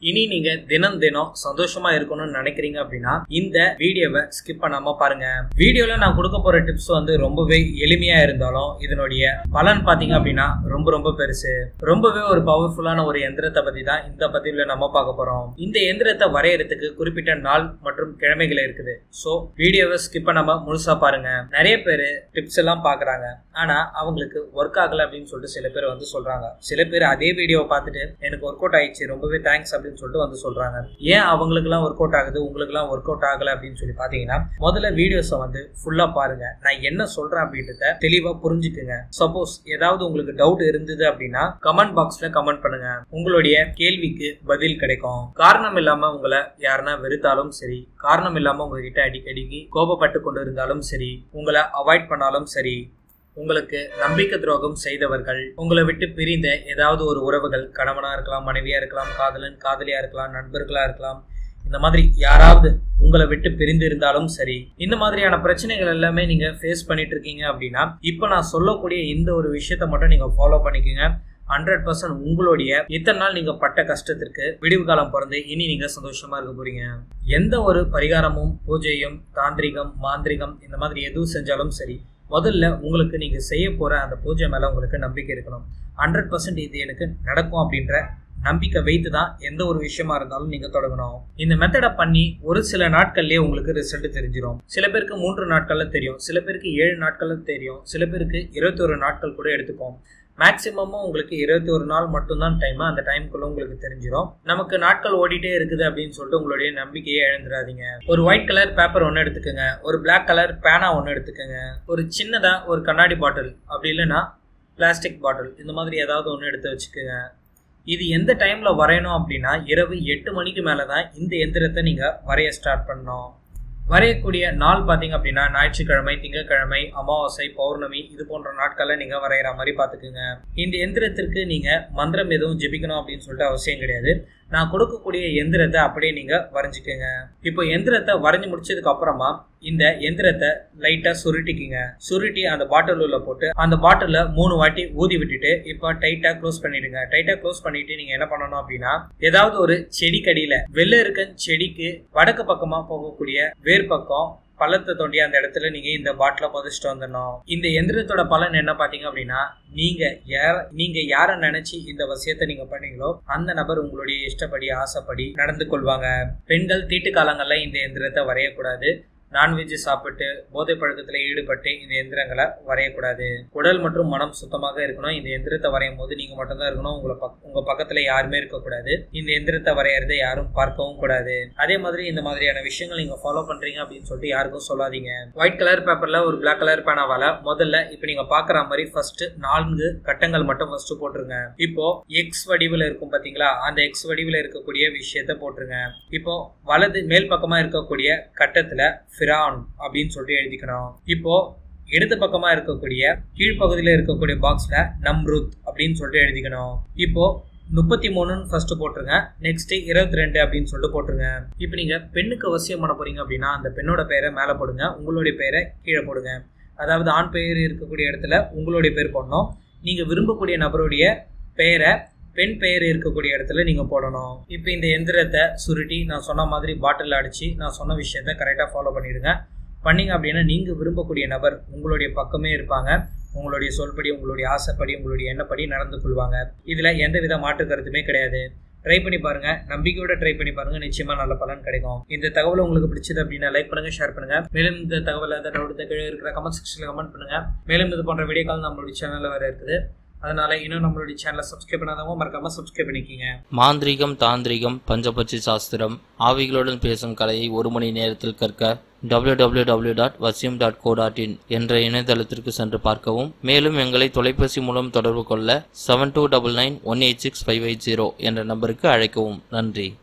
இனி நீங்க தினம் தினம் சந்தோஷமா இருக்கணும்னு நினைக்கிறீங்க அப்படின்னா இந்த வீடியோவை ஸ்கிப் பண்ணாம பாருங்க வீடியோல நான் கொடுக்க போற டிப்ஸ் வந்து ரொம்பவே எளிமையா இருந்தாலும் இதனுடைய பலன் பாத்தீங்க அப்படின்னா ரொம்ப ரொம்ப பெருசு ரொம்பவே ஒரு பவர்ஃபுல்லான ஒரு எந்திரத்தை பத்தி தான் இந்த பதிவுல நம்ம பார்க்க போறோம் இந்த எந்திரத்தை வரையறதுக்கு குறிப்பிட்ட நாள் மற்றும் கிழமைகள் இருக்குது சோ வீடியோவை ஸ்கிப் பண்ணாம முழுசா பாருங்க நிறைய பேர் டிப்ஸ் எல்லாம் பாக்குறாங்க ஆனா அவங்களுக்கு ஒர்க் ஆகல அப்படின்னு சொல்லிட்டு சில பேர் வந்து சொல்றாங்க சில பேர் அதே வீடியோவை பார்த்துட்டு எனக்கு ஒர்க் அவுட் ஆயிடுச்சு ரொம்பவே தேங்க்ஸ் அப்படின்னு சொல்லிட்டு வந்து சொல்றாங்க ஏன் அவங்களுக்கு எல்லாம் ஒர்க் அவுட் ஆகுது உங்களுக்கு எல்லாம் ஒர்க் அவுட் ஆகல அப்படின்னு சொல்லி பாத்தீங்கன்னா முதல்ல வீடியோஸை வந்து ஃபுல்லா பாருங்க நான் என்ன சொல்றேன் அப்படின்றத தெளிவா புரிஞ்சுக்குங்க சப்போஸ் ஏதாவது உங்களுக்கு டவுட் இருந்தது அப்படின்னா கமெண்ட் பாக்ஸ்ல கமெண்ட் பண்ணுங்க உங்களுடைய கேள்விக்கு பதில் கிடைக்கும் காரணம் இல்லாம உங்களை யாருன்னா வெறுத்தாலும் சரி காரணம் இல்லாம உங்ககிட்ட அடிக்கடிக்கு கோபப்பட்டு கொண்டு இருந்தாலும் சரி உங்களை அவாய்ட் பண்ணாலும் சரி உங்களுக்கு நம்பிக்கை துரோகம் செய்தவர்கள் உங்களை விட்டு பிரிந்த ஏதாவது ஒரு உறவுகள் கணவனா இருக்கலாம் மனைவியா இருக்கலாம் காதலன் காதலியா இருக்கலாம் நண்பர்களா இருக்கலாம் இந்த மாதிரி யாராவது உங்களை விட்டு பிரிந்து இருந்தாலும் சரி இந்த மாதிரியான பிரச்சனைகள் எல்லாமே நீங்க ஃபேஸ் பண்ணிட்டு இருக்கீங்க அப்படின்னா இப்போ நான் சொல்லக்கூடிய இந்த ஒரு விஷயத்த மட்டும் நீங்க ஃபாலோ பண்ணிக்கோங்க ஹண்ட்ரட் பர்சன்ட் உங்களுடைய இத்தனை நாள் நீங்க பட்ட கஷ்டத்திற்கு விடிவு காலம் பிறந்து இனி நீங்க சந்தோஷமா இருக்க போறீங்க எந்த ஒரு பரிகாரமும் பூஜையும் தாந்திரிகம் மாந்திரிகம் இந்த மாதிரி எதுவும் செஞ்சாலும் சரி முதல்ல உங்களுக்கு நீங்க செய்ய போற அந்த பூஜை மேல உங்களுக்கு நம்பிக்கை இருக்கணும் ஹண்ட்ரட் பர்சன்ட் இது எனக்கு நடக்கும் அப்படின்ற நம்பிக்கை வைத்து தான் எந்த ஒரு விஷயமா இருந்தாலும் நீங்க தொடங்கணும் இந்த மெத்தடை பண்ணி ஒரு சில நாட்கள்லயே உங்களுக்கு ரிசல்ட் தெரிஞ்சிடும் சில பேருக்கு மூன்று நாட்கள்ல தெரியும் சில பேருக்கு ஏழு நாட்கள்ல தெரியும் சில பேருக்கு இருபத்தி ஒரு நாட்கள் கூட எடுத்துக்கும் மேக்சிமமும் உங்களுக்கு இருபத்தி ஒரு நாள் மட்டும்தான் டைம் அந்த டைம்குள்ள உங்களுக்கு தெரிஞ்சிடும் நமக்கு நாட்கள் ஓடிட்டே இருக்குது அப்படின்னு சொல்லிட்டு உங்களுடைய நம்பிக்கையை இழந்துடாதீங்க ஒரு ஒயிட் கலர் பேப்பர் ஒன்று எடுத்துக்கோங்க ஒரு பிளாக் கலர் பேனா ஒன்று எடுத்துக்கோங்க ஒரு சின்னதா ஒரு கண்ணாடி பாட்டில் அப்படி இல்லைன்னா பிளாஸ்டிக் பாட்டில் இந்த மாதிரி ஏதாவது ஒன்று எடுத்து வச்சுக்கோங்க இது எந்த டைம்ல வரையணும் அப்படின்னா இரவு எட்டு மணிக்கு மேலே தான் இந்த எந்திரத்தை நீங்க வரைய ஸ்டார்ட் பண்ணணும் வரையக்கூடிய நாள் பார்த்தீங்க அப்படின்னா ஞாயிற்றுக்கிழமை திங்கட்கிழமை அமாவாசை பௌர்ணமி இது போன்ற நாட்களில் நீங்கள் வரைகிற மாதிரி பார்த்துக்குங்க இந்த எந்திரத்திற்கு நீங்கள் மந்திரம் எதுவும் ஜெபிக்கணும் அப்படின்னு சொல்லிட்டு அவசியம் கிடையாது நான் கொடுக்கக்கூடிய எந்திரத்தை அப்படியே நீங்கள் வரைஞ்சிக்கோங்க இப்போ எந்திரத்தை வரைஞ்சி முடிச்சதுக்கு அப்புறமா இந்த எந்திரத்தை லைட்டாக சுருட்டிக்குங்க சுருட்டி அந்த பாட்டில் உள்ள போட்டு அந்த பாட்டிலில் மூணு வாட்டி ஊதி விட்டுட்டு இப்போ டைட்டாக க்ளோஸ் பண்ணிடுங்க டைட்டாக க்ளோஸ் பண்ணிட்டு நீங்கள் என்ன பண்ணணும் அப்படின்னா ஏதாவது ஒரு செடிக்கடியில் வெளில இருக்க செடிக்கு வடக்கு பக்கமாக போகக்கூடிய வேர் பக்கம் பள்ளத்தை தோண்டி அந்த இடத்துல நீங்க இந்த பாட்டில புதைச்சிட்டு வந்துடணும் இந்த எந்திரத்தோட பலன் என்ன பாத்தீங்க அப்படின்னா நீங்க யார நீங்க யார நினைச்சு இந்த விஷயத்தை நீங்க பண்ணீங்களோ அந்த நபர் உங்களுடைய இஷ்டப்படி ஆசைப்படி நடந்து கொள்வாங்க பெண்கள் தீட்டு காலங்கள்ல இந்த எந்திரத்தை வரையக்கூடாது நான்வெஜ் சாப்பிட்டு போதை பழக்கத்தில் ஈடுபட்டு இந்த எந்திரங்களை வரையக்கூடாது உடல் மற்றும் மனம் சுத்தமாக இருக்கணும் இந்த எந்திரத்தை வரையும் போது நீங்க மட்டும்தான் இருக்கணும் உங்களை பக் உங்க பக்கத்துல யாருமே இருக்கக்கூடாது இந்த எந்திரத்தை வரையறதை யாரும் பார்க்கவும் கூடாது அதே மாதிரி இந்த மாதிரியான விஷயங்கள் நீங்க ஃபாலோ பண்றீங்க அப்படின்னு சொல்லிட்டு யாருக்கும் சொல்லாதீங்க ஒயிட் கலர் பேப்பர்ல ஒரு பிளாக் கலர் பேனாவால முதல்ல இப்ப நீங்க பாக்குற மாதிரி ஃபர்ஸ்ட் நான்கு கட்டங்கள் மட்டும் ஃபர்ஸ்ட் போட்டுருங்க இப்போ எக்ஸ் வடிவில் இருக்கும் பாத்தீங்களா அந்த எக்ஸ் வடிவில் இருக்கக்கூடிய விஷயத்த போட்டுருங்க இப்போ வலது மேல் பக்கமா இருக்கக்கூடிய கட்டத்துல ஃபிரான் அப்படின்னு சொல்லிட்டு எழுதிக்கணும் இப்போ இடது பக்கமா இருக்கக்கூடிய கீழ்ப்பகுதியில் இருக்கக்கூடிய பாக்ஸ்ல நம்ருத் அப்படின்னு சொல்லிட்டு எழுதிக்கணும் இப்போ முப்பத்தி மூணுன்னு ஃபர்ஸ்ட் போட்டுருங்க நெக்ஸ்ட் இருபத்தி ரெண்டு அப்படின்னு சொல்லிட்டு போட்டுருங்க இப்போ நீங்க பெண்ணுக்கு அவசியம் பண்ண போறீங்க அப்படின்னா அந்த பெண்ணோட பெயரை மேலே போடுங்க உங்களுடைய பெயரை கீழே போடுங்க அதாவது ஆண் பெயர் இருக்கக்கூடிய இடத்துல உங்களுடைய பேர் போடணும் நீங்க விரும்பக்கூடிய நபருடைய பெயரை பெண் பெயர் இருக்கக்கூடிய இடத்துல நீங்க போடணும் இப்போ இந்த எந்திரத்தை சுருட்டி நான் சொன்ன மாதிரி பாட்டில் அடிச்சு நான் சொன்ன விஷயத்த கரெக்டாக ஃபாலோ பண்ணிடுங்க பண்ணீங்க அப்படின்னா நீங்க விரும்பக்கூடிய நபர் உங்களுடைய பக்கமே இருப்பாங்க உங்களுடைய சொல்படி உங்களுடைய ஆசைப்படி உங்களுடைய எண்ணப்படி நடந்து கொள்வாங்க இதுல எந்த வித மாற்று கருத்துமே கிடையாது ட்ரை பண்ணி பாருங்க நம்பிக்கையோட ட்ரை பண்ணி பாருங்க நிச்சயமா நல்ல பலன் கிடைக்கும் இந்த தகவல் உங்களுக்கு பிடிச்சது அப்படின்னா லைக் பண்ணுங்க ஷேர் பண்ணுங்க மேலும் இந்த தகவல் டவுட் கீழே இருக்கிற கமெண்ட் செக்ஷன்ல கமெண்ட் பண்ணுங்க மேலும் இது போன்ற வீடியோக்கள் நம்மளுடைய சேனல்ல வேற இருக்குது அதனால இன்னும் நம்மளுடைய சேனலை சப்ஸ்கிரைப் பண்ணாதவங்க மறக்காம சப்ஸ்கிரைப் பண்ணிக்கிங்க மாந்திரிகம் தாந்திரிகம் பஞ்சபட்சி சாஸ்திரம் ஆவிகளுடன் பேசும் கலையை ஒரு மணி நேரத்தில் கற்க www.vasim.co.in டாட் வசியம் டாட் கோ டாட் இன் என்ற இணையதளத்திற்கு சென்று பார்க்கவும் மேலும் எங்களை தொலைபேசி மூலம் தொடர்பு கொள்ள seven two double nine one eight six five eight zero என்ற நம்பருக்கு அழைக்கவும் நன்றி